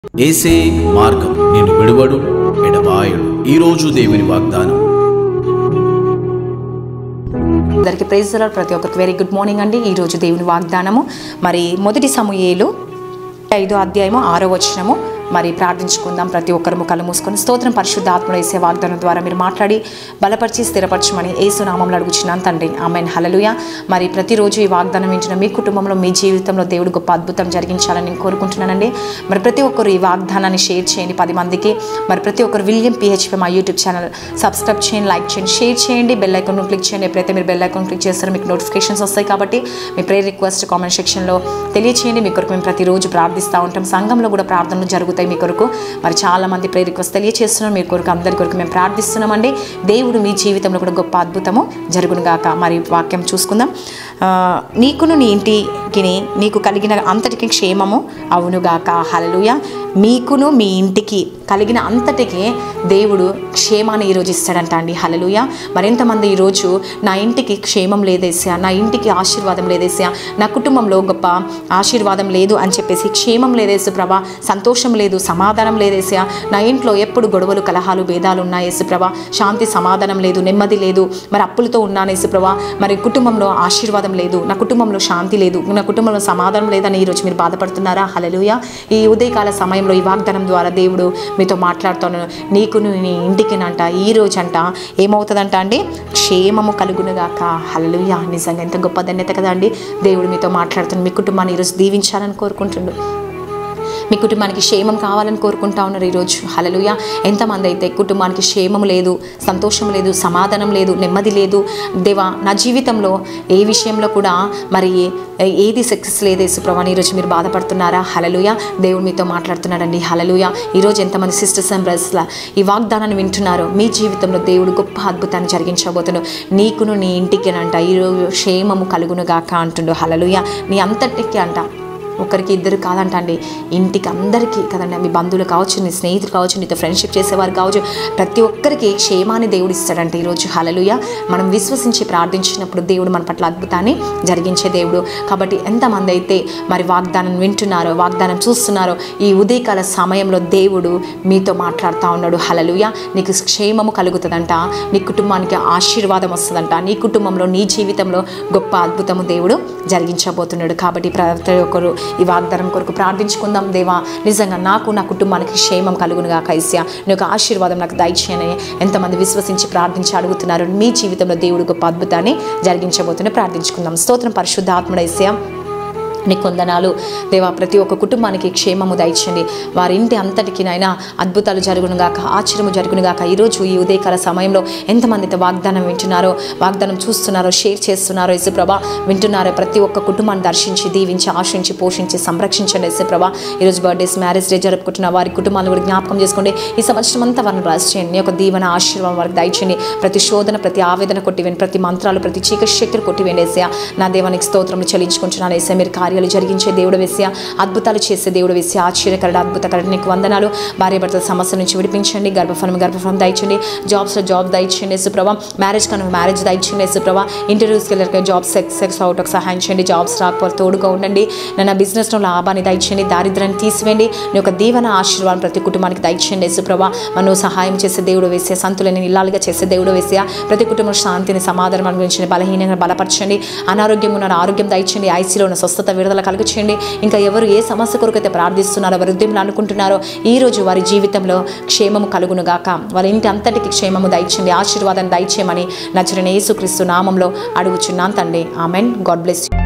ఏసే మార్గం నేను విడువడు ఎడబాయడు ఈరోజు దేవుని వాగ్దానం అందరికి ప్రైజ్ లార్డ్ ప్రతి ఒక్కరికి వెరీ గుడ్ మార్నింగ్ అండి ఈరోజు దేవుని వాగ్దానము మరి మొదటి సమూహేలు ఐదో అధ్యాయము ఆరో వచనము మరి ప్రార్థించుకుందాం ప్రతి ఒక్కరు కళ్ళు మూసుకొని స్తోత్రం పరిశుద్ధాత్మడు వేసే వాగ్దానం ద్వారా మీరు మాట్లాడి బలపరిచి స్థిరపరచమని ఏసునామంలో అడుగుచున్నాను తండ్రి ఆమెన్ హలలుయ మరి ప్రతిరోజు ఈ వాగ్దానం వింటున్న మీ కుటుంబంలో మీ జీవితంలో దేవుడు గొప్ప అద్భుతం జరిగించాలని నేను కోరుకుంటున్నానండి మరి ప్రతి ఒక్కరు ఈ వాగ్దానాన్ని షేర్ చేయండి పది మందికి మరి ప్రతి ఒక్కరు విలియం పిహెచ్పి మా యూట్యూబ్ ఛానల్ సబ్స్క్రైబ్ చేయండి లైక్ చేయండి షేర్ చేయండి బెల్ ఐకాన్ క్లిక్ చేయండి ఎప్పుడైతే మీరు బెల్ ఐకాన్ క్లిక్ చేస్తారో మీకు నోటిఫికేషన్స్ వస్తాయి కాబట్టి మీ ప్రేయర్ రిక్వెస్ట్ కామెంట్ సెక్షన్లో తెలియచేయండి మీ కొరకు మేము ప్రతిరోజు ప్రార్థిస్తూ ఉంటాం సంఘంలో కూడా ప్రార్థనలు జరుగుతాయి మీ కొరకు మరి చాలా మంది ప్రేయర్ రిక్వెస్ట్ తెలియచేస్తున్నాం మీ కొరకు అందరి కొరకు మేము ప్రార్థిస్తున్నామండి దేవుడు మీ జీవితంలో కూడా గొప్ప అద్భుతము జరుగును గాక మరి వాక్యం చూసుకుందాం ఆ, నీకును నీ ఇంటికి నీకు కలిగిన అంతటికి క్షేమము అవునుగాక హలలుయ మీకును మీ ఇంటికి కలిగిన అంతటికి దేవుడు క్షేమాన్ని ఈరోజు ఇస్తాడంట అండి హలలుయ మరింతమంది ఈరోజు నా ఇంటికి క్షేమం లేదేసా నా ఇంటికి ఆశీర్వాదం లేదేసా నా కుటుంబంలో గొప్ప ఆశీర్వాదం లేదు అని చెప్పేసి క్షేమం లేదేసు ప్రభా సంతోషం లేదు సమాధానం లేదేసా నా ఇంట్లో ఎప్పుడు గొడవలు కలహాలు భేదాలు ఉన్నాయి యేసు ప్రభా శాంతి సమాధానం లేదు నెమ్మది లేదు మరి అప్పులతో ఉన్నాను యేసు ప్రభా మరి కుటుంబంలో ఆశీర్వాదం లేదు నా కుటుంబంలో శాంతి లేదు నా కుటుంబంలో సమాధానం లేదని ఈరోజు మీరు బాధపడుతున్నారా హలలుయ ఈ ఉదయకాల సమయంలో ఈ వాగ్దానం ద్వారా దేవుడు మీతో మాట్లాడుతున్నాను నీకు నీ ఇంటికి అంట ఈ రోజు అంట ఏమవుతుందంట అండి క్షేమము కలుగునుగాక హలలుయ నిజంగా ఎంత గొప్ప ధన్యత కదా అండి దేవుడు మీతో మాట్లాడుతున్నాడు మీ కుటుంబాన్ని ఈరోజు దీవించాలని కోరుకుంటుండు మీ కుటుంబానికి క్షేమం కావాలని కోరుకుంటా ఉన్నారు ఈరోజు హలలుయ ఎంతమంది అయితే కుటుంబానికి క్షేమం లేదు సంతోషం లేదు సమాధానం లేదు నెమ్మది లేదు దేవా నా జీవితంలో ఏ విషయంలో కూడా మరి ఏది సక్సెస్ లేదు యేసుప్రభా ఈరోజు మీరు బాధపడుతున్నారా హలలుయ దేవుడు మీతో మాట్లాడుతున్నాడండి హలలుయ ఈరోజు ఎంతమంది సిస్టర్స్ అండ్ బ్రదర్స్లా ఈ వాగ్దానాన్ని వింటున్నారో మీ జీవితంలో దేవుడు గొప్ప అద్భుతాన్ని జరిగించబోతున్నాడు నీకును నీ ఇంటికి అంట ఈరోజు క్షేమము కలుగునుగాక అంటుండు హలలుయ నీ అంతటికి అంట ఒకరికి ఇద్దరు కాదంట అండి ఇంటికి అందరికీ కదండి మీ బంధువులు కావచ్చు నీ స్నేహితులు కావచ్చు నీతో ఫ్రెండ్షిప్ చేసేవారు కావచ్చు ప్రతి ఒక్కరికి క్షేమాన్ని దేవుడు ఇస్తాడంట ఈరోజు హలలుయ మనం విశ్వసించి ప్రార్థించినప్పుడు దేవుడు మన పట్ల అద్భుతాన్ని జరిగించే దేవుడు కాబట్టి ఎంతమంది అయితే మరి వాగ్దానం వింటున్నారో వాగ్దానం చూస్తున్నారో ఈ ఉదయకాల సమయంలో దేవుడు మీతో మాట్లాడుతూ ఉన్నాడు హలలుయ నీకు క్షేమము కలుగుతుందంట నీ కుటుంబానికి ఆశీర్వాదం వస్తుందంట నీ కుటుంబంలో నీ జీవితంలో గొప్ప అద్భుతము దేవుడు జరిగించబోతున్నాడు కాబట్టి ప్రతి ఒక్కరు ఈ వాగ్దానం కొరకు ప్రార్థించుకుందాం దేవా నిజంగా నాకు నా కుటుంబానికి క్షేమం కలుగునుగా కైస్య నీ యొక్క ఆశీర్వాదం నాకు దయచేయని ఎంతమంది విశ్వసించి ప్రార్థించి అడుగుతున్నారు మీ జీవితంలో దేవుడు గొప్ప అద్భుతాన్ని జరిగించబోతున్న ప్రార్థించుకుందాం స్తోత్రం పరిశుద్ధాత్ముడైస్య నీకు వందనాలు దేవా ప్రతి ఒక్క కుటుంబానికి క్షేమము దయచండి వారి ఇంటి అంతటికి నైనా అద్భుతాలు జరుగునుగాక ఆశ్చర్యము జరుగునుగాక ఈరోజు ఈ ఉదయకాల సమయంలో ఎంతమంది అయితే వాగ్దానం వింటున్నారో వాగ్దానం చూస్తున్నారో షేర్ చేస్తున్నారో యశుప్రభ వింటున్నారో ప్రతి ఒక్క కుటుంబాన్ని దర్శించి దీవించి ఆశించి పోషించి సంరక్షించండి యశుప్రభ ఈరోజు బర్త్డేస్ మ్యారేజ్ డే జరుపుకుంటున్న వారి కుటుంబాలను కూడా జ్ఞాపకం చేసుకోండి ఈ సంవత్సరం అంతా వారిని బ్లాస్ చేయండి నీ యొక్క దీవెన ఆశీర్వాదం వారికి దయచేయండి ప్రతి శోధన ప్రతి ఆవేదన కొట్టివేయండి ప్రతి మంత్రాలు ప్రతి చీకటి శక్తులు కొట్టివేయండి ఏసయ్య నా దేవానికి స్తోత్రములు చెల్లించుకుంటున్నాను ఏసే మీరు కార్యాలు జరిగించే దేవుడు వేసే అద్భుతాలు చేసే దేవుడు వేసే ఆశ్చర్యకరడ అద్భుతకరడ నీకు వందనాలు భార్య భర్తల సమస్య నుంచి విడిపించండి గర్భఫలం గర్భఫలం దయచండి జాబ్స్లో జాబ్ దయచండి యేసుప్రభ మ్యారేజ్ కనుక మ్యారేజ్ దయచండి యేసుప్రభ ఇంటర్వ్యూస్కి వెళ్ళారు జాబ్ సెక్స్ సెక్స్ అవుట్ సహాయం చేయండి జాబ్స్ రాకపోతే తోడుగా ఉండండి నా బిజినెస్లో లాభాన్ని దయచేయండి దారిద్రాన్ని తీసివేయండి నీ యొక్క దీవెన ఆశీర్వాదం ప్రతి కుటుంబానికి దయచేయండి యేసుప్రభ మనం సహాయం చేసే దేవుడు వేసే సంతులని ఇల్లాలుగా చేసే దేవుడు వేసే ప్రతి కుటుంబం శాంతిని సమాధానం అనుభవించండి బలహీనంగా బలపరచండి అనారోగ్యం ఉన్న ఆరోగ్యం దయచేయండి ఐసీలో ఉన్న స్వస్థత విడుదల కలుగు చేయండి ఇంకా ఎవరు ఏ సమస్య కొరకు అయితే ప్రార్థిస్తున్నారో వారి ఉద్యమంలో అనుకుంటున్నారో ఈ రోజు వారి జీవితంలో క్షేమము కలుగును గాక వారి ఇంటి అంతటికి క్షేమము దయచేయండి ఆశీర్వాదాన్ని దయచేయమని నచ్చరిన యేసుక్రీస్తు నామంలో అడుగుచున్నాను తండ్రి ఆమెన్ గాడ్ బ్లెస్ యూ